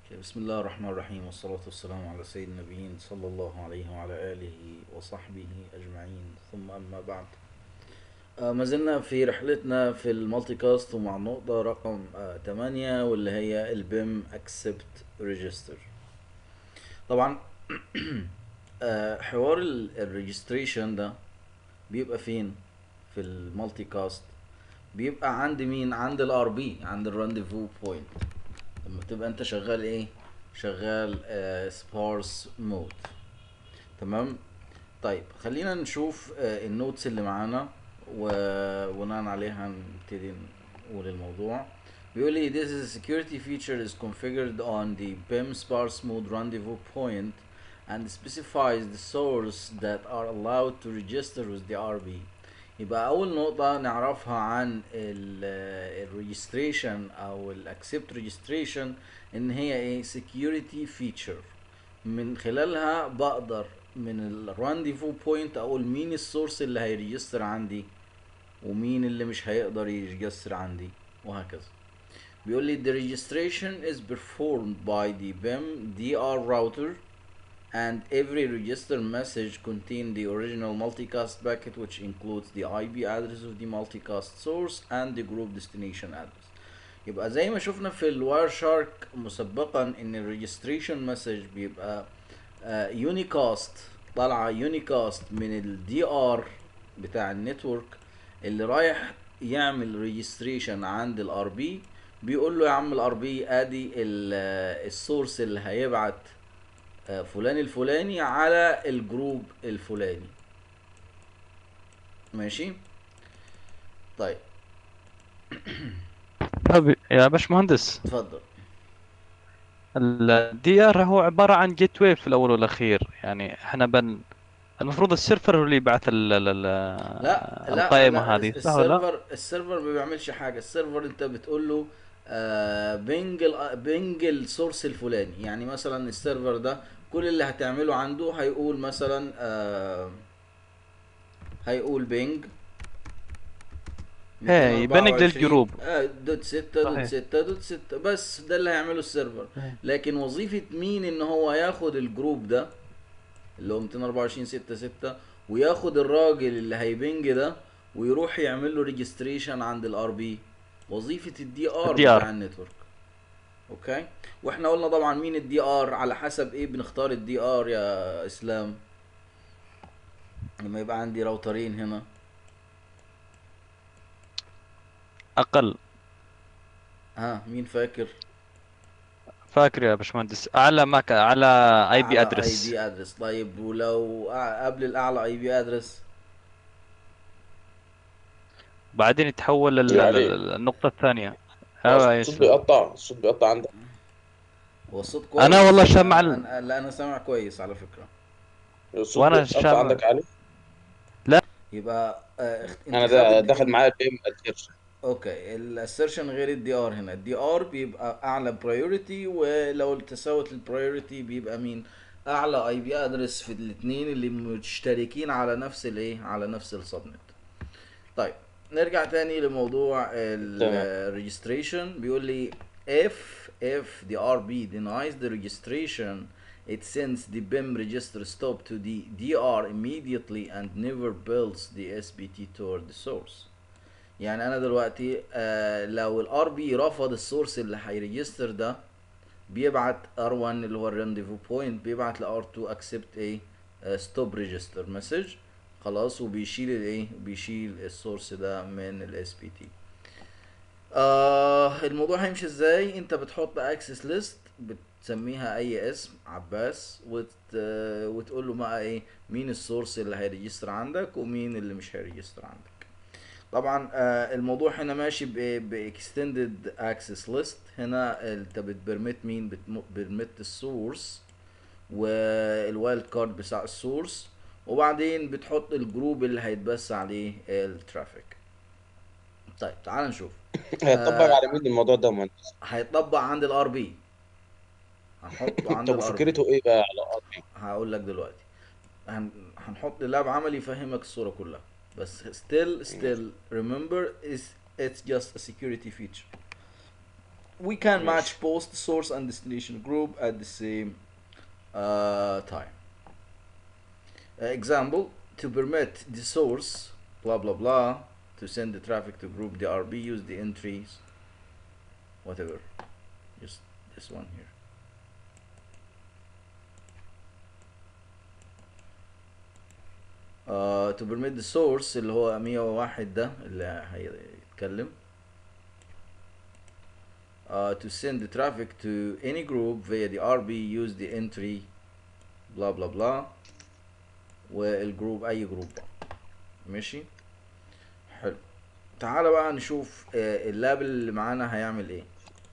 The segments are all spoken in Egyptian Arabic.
بسم الله الرحمن الرحيم والصلاة والسلام على سيد النبيين صلى الله عليه وعلى آله وصحبه أجمعين ثم أما بعد آه، ما زلنا في رحلتنا في المالتي كاست ومع النقطة رقم آه، 8 واللي هي البيم اكسبت ريجستر طبعا آه، حوار الريجستريشن ده بيبقى فين في المالتي كاست بيبقى عند مين عند الار بي عند الرانديفو بوينت لما تبقى انت شغال ايه شغال سبارس مود تمام طيب خلينا نشوف آه النوتس اللي معانا وبناء عليها نبتدي نقول الموضوع بيقول لي this is a security feature is configured on the BIM sparse mode rendezvous point and specifies the source that are allowed to register with the RB يبقى اول نقطة نعرفها عن الريجستريشن او الاكسبت ريجستريشن ان هي ايه security feature من خلالها بقدر من الرانديفو بوينت اقول مين السورس اللي هيريجستر عندي ومين اللي مش هيقدر يريجستر عندي وهكذا بيقول لي the registration is performed by the BIM DR router and every register message contain the original multicast packet which includes the IP address of the multicast source and the group destination address يبقى زي ما شفنا في الواير شارك مسبقا ان الريجستريشن مسج بيبقى يونيكاست طالعه يونيكاست من الدي ار بتاع النتورك اللي رايح يعمل ريجستريشن عند الار بي بيقول له يا عم الار بي ادي السورس اللي هيبعت فلان الفلاني على الجروب الفلاني ماشي طيب طيب يا باشمهندس اتفضل الدي ار هو عبارة عن جيت واي في الأول والأخير يعني احنا بن المفروض السيرفر هو اللي يبعث ال ال ال لا لا القائمة لا هذه صح ولا لا؟ السيرفر السيرفر ما بيعملش حاجه السيرفر انت بتقول له آه بنج ال بنج السورس الفلاني يعني مثلا السيرفر ده كل اللي هتعمله عنده هيقول مثلا آه هيقول بنج ايه يبنج 224 للجروب آه دوت 6 دوت صحيح. 6 دوت 6 بس ده اللي هيعمله السيرفر صحيح. لكن وظيفة مين ان هو ياخد الجروب ده اللي هو 224 6 6 وياخد الراجل اللي هيبنج ده ويروح يعمل له ريجستريشن عند الار بي وظيفة الدي ار الدي آر. بتاع النتورك اوكي واحنا قلنا طبعا مين الدي ار على حسب ايه بنختار الدي ار يا اسلام لما يبقى عندي راوترين هنا أقل ها مين فاكر فاكر يا باشمهندس أعلى ماك أعلى اي بي اي ادرس بي ادرس طيب ولو أع- قبل الاعلى اي بي ادرس بعدين يتحول لل- يعني- لل- النقطة الثانية ايوه يا الصوت اسلام بيقطع الصوت بيقطع عندك هو الصوت كويس أنا والله سامع ال- أنا لا انا سامع كويس على فكره الصوت وأنا بيقطع شامع. عندك علي يبقى آه اخت- انت انا خدت ده الدي- داخل معايا بيم اديرشن اوكي الاسيرشن غير الدي ار هنا الدي ار بيبقى اعلى برايورتي ولو تساوت البرايورتي بيبقى مين اعلى اي بي ادرس في الاثنين اللي مشتركين على نفس الايه على نفس السبنت طيب نرجع تاني لموضوع الريجستريشن بيقول لي if if the RB denies the registration it sends the BIM register stop to the DR immediately and never builds the SBT toward the source يعني انا دلوقتي آه لو الار بي رفض السورس اللي هيريجستر ده بيبعت ار1 اللي هو الرينديفو بوينت بيبعت لار 2 اكسبت ايه ستوب ريجستر مسج خلاص وبيشيل الايه بيشيل السورس ده من الاس بي تي آه الموضوع هيمشي ازاي انت بتحط اكسس ليست بتسميها اي اسم عباس وت... آه، وتقول له بقى ايه مين السورس اللي هيريجستر عندك ومين اللي مش هيريجستر عندك طبعا آه، الموضوع هنا ماشي باكستندد اكسس ليست هنا انت بتبرمت مين بتبرمت السورس والوايلد كارد بتاع السورس وبعدين بتحط الجروب اللي هيتبث عليه الترافيك طيب تعال نشوف هيطبق آه. على مين الموضوع ده يا مهندس هيطبق عند الار بي هنحطه عند طب الار بي فكرته ايه بقى على ار بي هقول لك دلوقتي هن... هنحط لاب عملي يفهمك الصورة كلها بس still still remember is it's just a security feature we can ماشي. match both the source and destination group at the same uh, time. Uh, example, to permit the source, blah blah blah, to send the traffic to group DRB, use the entries, whatever. Just this one here. Uh, to permit the source اللي هو 101 ده اللي هيتكلم uh, to send the traffic to any group via the RB use the entry blah blah blah والجروب اي جروب بقى ماشي حلو تعالى بقى نشوف آه، اللاب اللي معانا هيعمل ايه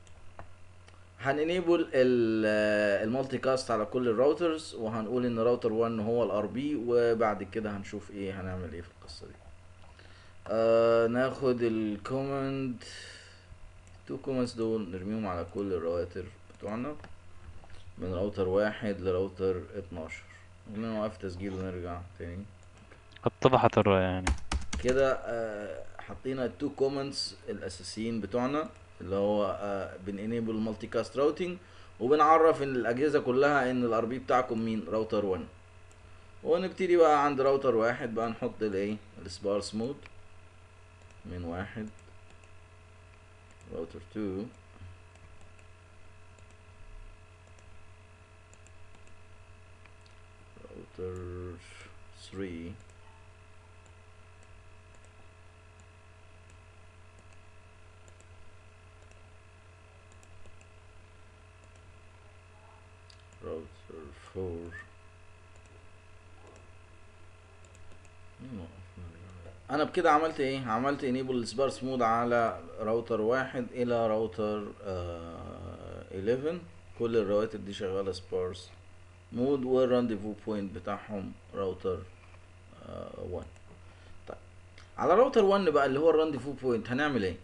هننيبل المالتي كاست على كل الراوترز وهنقول ان راوتر 1 هو الار بي وبعد كده هنشوف ايه هنعمل ايه في القصه دي آه ناخد الكوماند تو كوماندز دول نرميهم على كل الرواتر بتوعنا من راوتر واحد لراوتر 12 خلينا نوقف تسجيل ونرجع تاني اتضحت الرؤية يعني كده آه، حطينا التو كومنتس الاساسيين بتوعنا اللي هو آه، بنenable مالتي كاست راوتنج وبنعرف ان الاجهزه كلها ان الار بي بتاعكم مين راوتر 1 ونبتدي بقى عند راوتر واحد بقى نحط الايه السبارس مود من واحد راوتر 2 راوتر 3 راوتر 4 انا بكده عملت ايه عملت انيبل سبارس مود على راوتر واحد الى راوتر آه 11 كل الرواتر دي شغاله سبارس مود والرانديفو بوينت بتاعهم راوتر آه 1 طيب على راوتر 1 بقى اللي هو الرانديفو بوينت هنعمل ايه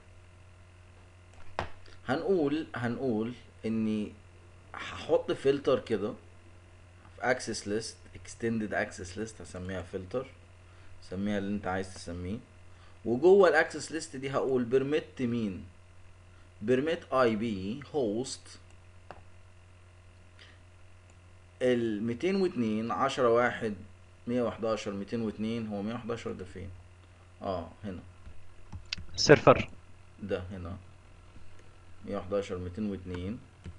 هنقول هنقول اني هحط فلتر كده في اكسس ليست اكستندد اكسس ليست هسميها فلتر سميها اللي انت عايز تسميه وجوه الاكسس ليست دي هقول بيرميت مين بيرميت اي بي هوست ال 202 10 1 111 202 هو 111 ده فين اه هنا سيرفر ده هنا 111 202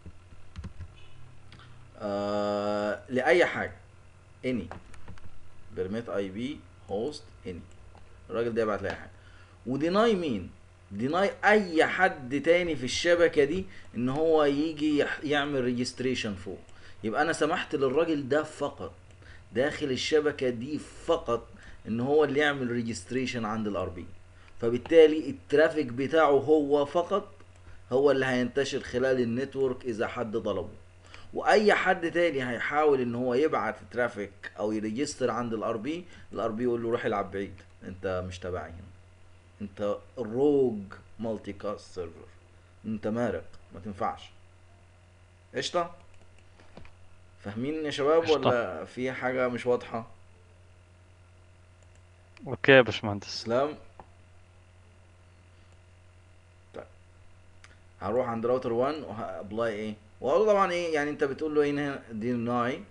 آه لأي حاجة اني برميت اي بي هوست اني الراجل ده يبعت لأي حاجة وديناي مين ديناي اي حد تاني في الشبكة دي ان هو يجي يح- يعمل ريجستريشن فوق يبقى انا سمحت للراجل ده فقط داخل الشبكة دي فقط ان هو اللي يعمل ريجستريشن عند الار بي فبالتالي الترافيك بتاعه هو فقط هو اللي هينتشر خلال النتورك اذا حد طلبه واي حد تاني هيحاول ان هو يبعت ترافيك او يريجستر عند الار بي الار بي يقول له روح العب بعيد انت مش تبعي هنا انت روج مالتي كاست سيرفر انت مارق ما تنفعش قشطه فاهمين يا شباب قشطة. ولا في حاجه مش واضحه اوكي يا باشمهندس اسلام طيب هروح عند راوتر 1 وهابلاي ايه وهقول طبعا ايه يعني انت بتقول له هنا ديناي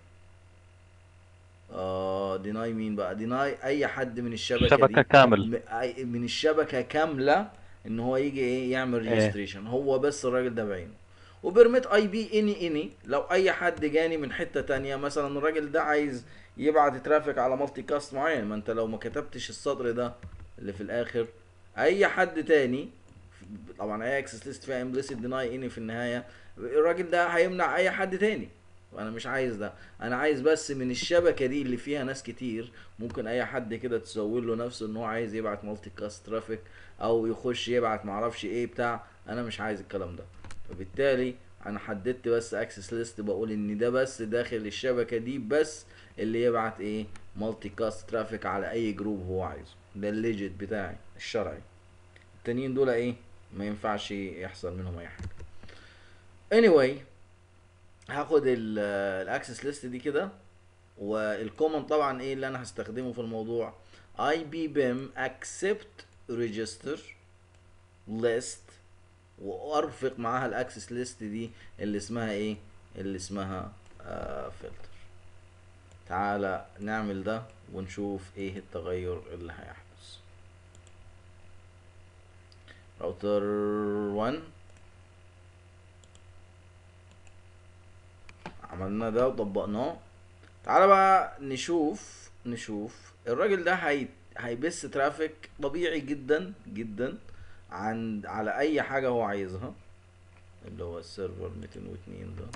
اه ديناي مين بقى ديناي اي حد من الشبكه شبكة دي كامل م- أي- من الشبكه كامله ان هو يجي ايه يعمل إيه. ريجستريشن هو بس الراجل ده بعينه وبرميت اي بي اني اني لو اي حد جاني من حته تانية مثلا الراجل ده عايز يبعت ترافيك على مالتي كاست معين ما انت لو ما كتبتش السطر ده اللي في الاخر اي حد تاني طبعا اي اكسس ليست فيها امبليسيت ديناي اني في النهايه الراجل ده هيمنع اي حد تاني وانا مش عايز ده انا عايز بس من الشبكه دي اللي فيها ناس كتير ممكن اي حد كده تسوي له نفسه ان هو عايز يبعت مالتي كاست ترافيك او يخش يبعت معرفش ايه بتاع انا مش عايز الكلام ده فبالتالي انا حددت بس اكسس ليست بقول ان ده بس داخل الشبكه دي بس اللي يبعت ايه مالتي كاست ترافيك على اي جروب هو عايزه ده الليجيت بتاعي الشرعي التانيين دول ايه ما ينفعش يحصل منهم اي حاجه anyway هاخد الاكسس ليست دي كده والكومنت طبعا ايه اللي انا هستخدمه في الموضوع اي بي بيم accept register list وارفق معاها الاكسس ليست دي اللي اسمها ايه اللي اسمها آه فلتر تعالى نعمل ده ونشوف ايه التغير اللي هيحدث راوتر 1 عملنا ده وطبقناه تعالى بقى نشوف نشوف الراجل ده هي هيبث ترافيك طبيعي جدا جدا عن على اي حاجه هو عايزها اللي هو السيرفر 202 ده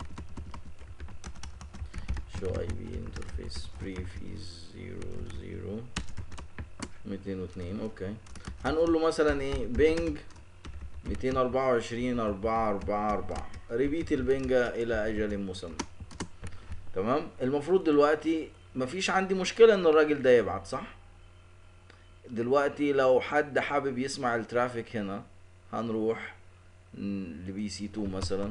show IP interface brief is 00 202 اوكي هنقول له مثلا ايه بينج 224 444 ريبيت البنجة الى اجل مسمى تمام المفروض دلوقتي مفيش عندي مشكلة ان الراجل ده يبعت صح دلوقتي لو حد حابب يسمع الترافيك هنا هنروح لبي سي 2 مثلا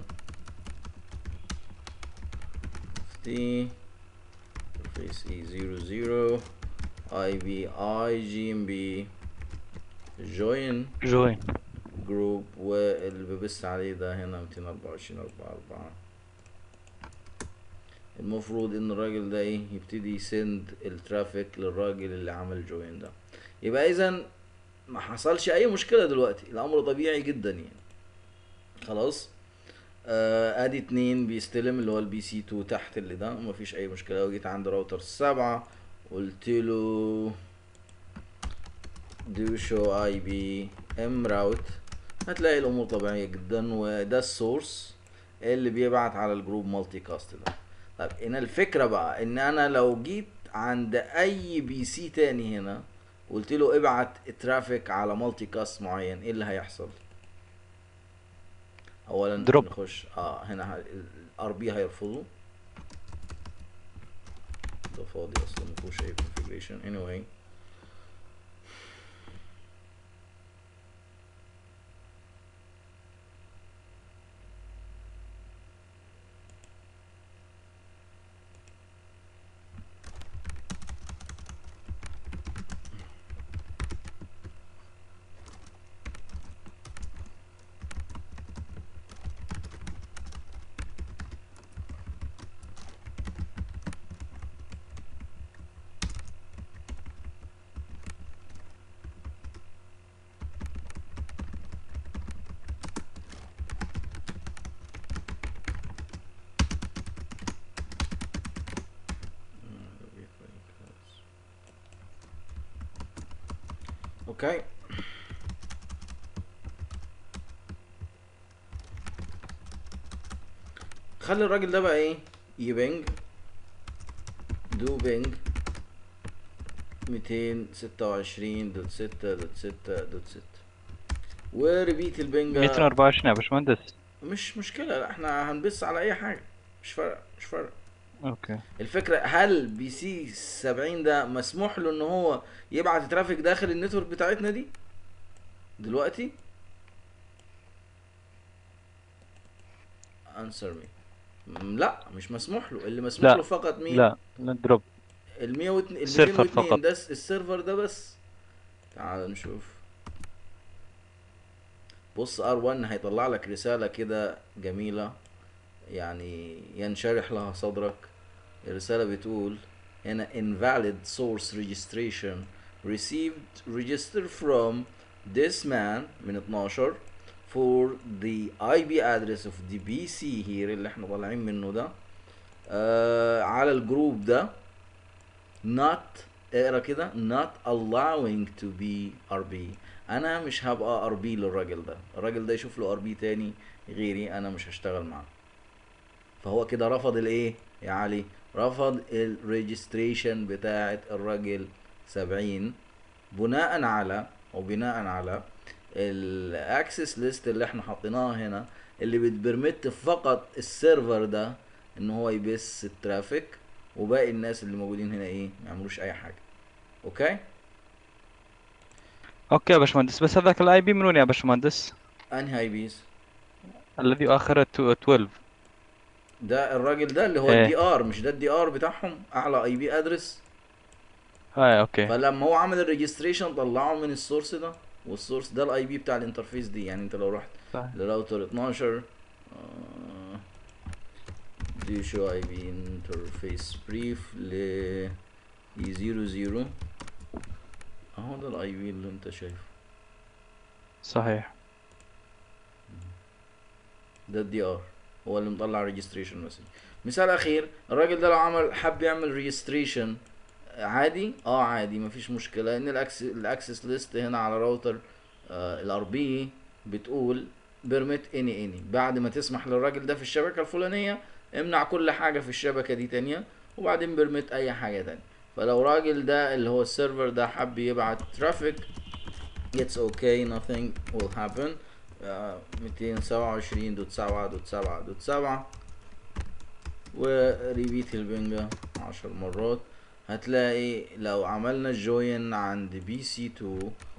تي interface E00 IBI GMB join جوين جروب واللي ببث عليه ده هنا 224 44 المفروض ان الراجل ده ايه يبتدي يسند الترافيك للراجل اللي عمل جوين ده يبقى اذا ما حصلش اي مشكله دلوقتي الامر طبيعي جدا يعني خلاص آه ادي اتنين بيستلم اللي هو البي سي 2 تحت اللي ده مفيش اي مشكله وجيت عند راوتر سبعة قلت له دو شو اي بي ام راوت هتلاقي الامور طبيعيه جدا وده السورس اللي بيبعت على الجروب مالتي كاست ده طيب هنا الفكره بقى ان انا لو جيت عند اي بي سي تاني هنا قلت له ابعت ترافيك على مالتي كاست معين ايه اللي هيحصل اولا Drop. نخش اه هنا الار بي هيرفضه ده فاضي اصلا مفيهوش اي configuration anyway اوكي خلي الراجل ده بقى ايه يبنج دو بنج 226 دوت 6 دوت 6 دوت 6 وريبيت البنج 224 يا باشمهندس مش مشكلة لا احنا هنبص على اي حاجة مش فارقة مش فارقة اوكي الفكرة هل بي سي 70 ده مسموح له ان هو يبعت ترافيك داخل النتورك بتاعتنا دي دلوقتي انسر مي لا مش مسموح له اللي مسموح لا. له فقط مين لا لا دروب ال 102 ال السيرفر 202 فقط. ده الس- السيرفر ده بس تعال نشوف بص ار1 هيطلع لك رسالة كده جميلة يعني ينشرح لها صدرك الرسالة بتقول هنا invalid source registration received register from this man من 12 for the IP address of the PC here اللي احنا طالعين منه ده آه على الجروب ده not اقرا كده not allowing to be RB انا مش هبقى RB للراجل ده الراجل ده يشوف له RB تاني غيري انا مش هشتغل معاه فهو كده رفض الايه يا علي رفض الريجستريشن بتاعه الراجل 70 بناء على وبناء على الاكسس ليست اللي احنا حطيناها هنا اللي بتبرمت فقط السيرفر ده ان هو يبث الترافيك وباقي الناس اللي موجودين هنا ايه ما يعملوش اي حاجه اوكي اوكي يا باشمهندس بس هذاك الاي بي من وين يا باشمهندس انهي اي بيز الذي اخره تو- 12 ده الراجل ده اللي هو إيه. الدي ار مش ده الدي ار بتاعهم اعلى اي بي ادرس هاي اوكي فلما هو عمل الريجستريشن طلعه من السورس ده والسورس ده الاي بي بتاع الانترفيس دي يعني انت لو رحت صحيح لراوتر 12 آه، دي شو اي بي انترفيس بريف ل اي 00 اهو ده الاي بي اللي انت شايفه صحيح ده الدي ار هو اللي مطلع ريجستريشن مسج مثال اخير الراجل ده لو عمل حب يعمل ريجستريشن عادي اه عادي مفيش مشكله لان الاكسس الاكسس ليست هنا على راوتر الار بي بتقول بيرميت اني اني بعد ما تسمح للراجل ده في الشبكه الفلانيه امنع كل حاجه في الشبكه دي تانية وبعدين بيرميت اي حاجه تانية فلو راجل ده اللي هو السيرفر ده حب يبعت ترافيك it's okay nothing will happen ميتين سبعة وعشرين دوت سبعة دوت سبعة دوت سبعة وريبيت البنجة عشر مرات هتلاقي لو عملنا جوين عند بي سي تو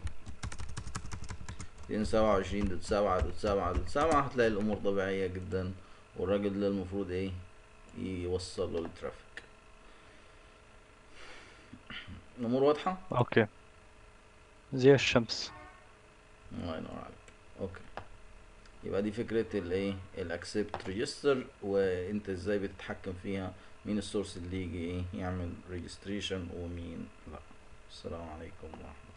ميتين سبعة وعشرين دوت سبعة دوت سبعة دوت سبعة هتلاقي الأمور طبيعية جدا والراجل ده المفروض ايه يوصل له الترافيك الأمور واضحة؟ اوكي زي الشمس الله ينور عليك اوكي يبقى دي فكرة الايه الاكسبت ريجستر وانت ازاي بتتحكم فيها مين السورس اللي يجي ايه يعمل ريجستريشن ومين لا السلام عليكم ورحمة